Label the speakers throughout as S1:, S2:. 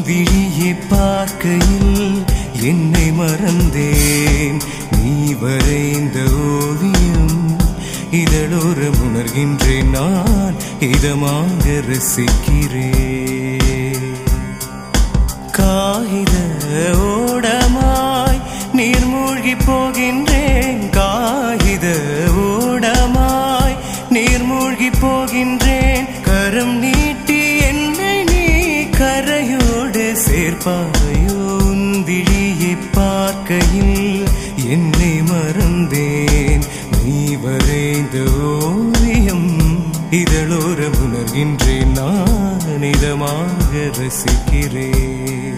S1: விழியை பார்க்கையில் என்னை மறந்தேன் நீ வரைந்த ஓவியம் இதழோரம் உணர்கின்றேன் நான் இதமாக ரசிக்கிறேன் காகித ஓடமாய் நீர்மூழ்கி போகின்றேன் காகித ஓடமாய் நீர்மூழ்கி போகின்றேன் கரம் நீட்டி என்னை நீ கரையோடு சேர்ப்பாயோ உன் விழியை பார்க்கையில் என்னை மறந்தேன் நீ வரைந்த ஓவியம் இதழோரம் உணர்கின்றேன் நான் இதமாக ரசிக்கிறேன்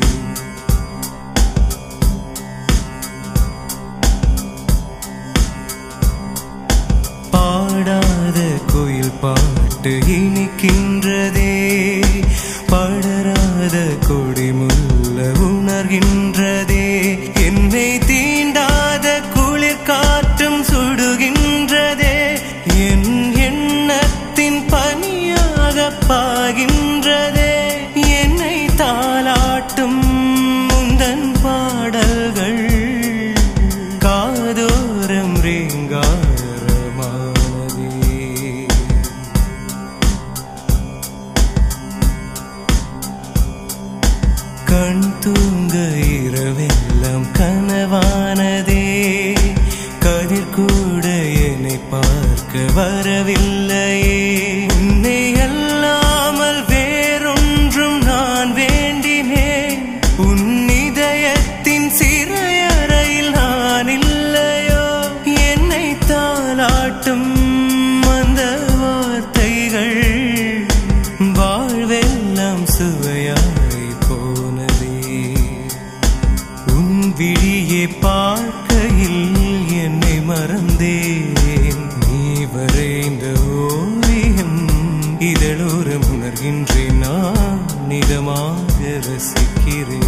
S1: பாடாத கோயில் பாட்டு இனிக்கின்றதே படராத கொடி முல்ல உணர்கின்றதே என்னை தீண்டாத குளிர் காற்றும் சுடுகின்றதே என் எண்ணத்தின் பனியாக பாகின்றதே என்னை தாளாட்டும் முந்தன் பாடல்கள் காதோரம் ரீங்காரமானதே கண் தூங்க இரவெல்லாம் கனவானதே கதிர் கூட என்னை பார்க்க வரவில்லையே உன்னை அல்லாமல் வேறொன்றும் நான் வேண்டினேன் உன் இதயத்தின் சிறையறையில் நான் இல்லையோ என்னை தாளாட்டும் அந்த வார்த்தைகள் வாழ்வெல்லாம் சுவையாய் போனதே உன் விழியை பார்க்கையில் என்னை மறந்தேன் நீ வரைந்த ஓவியம் இதழோரம் உணர்கின்றேன் நான் நிதமாக ரசிக்கிறேன்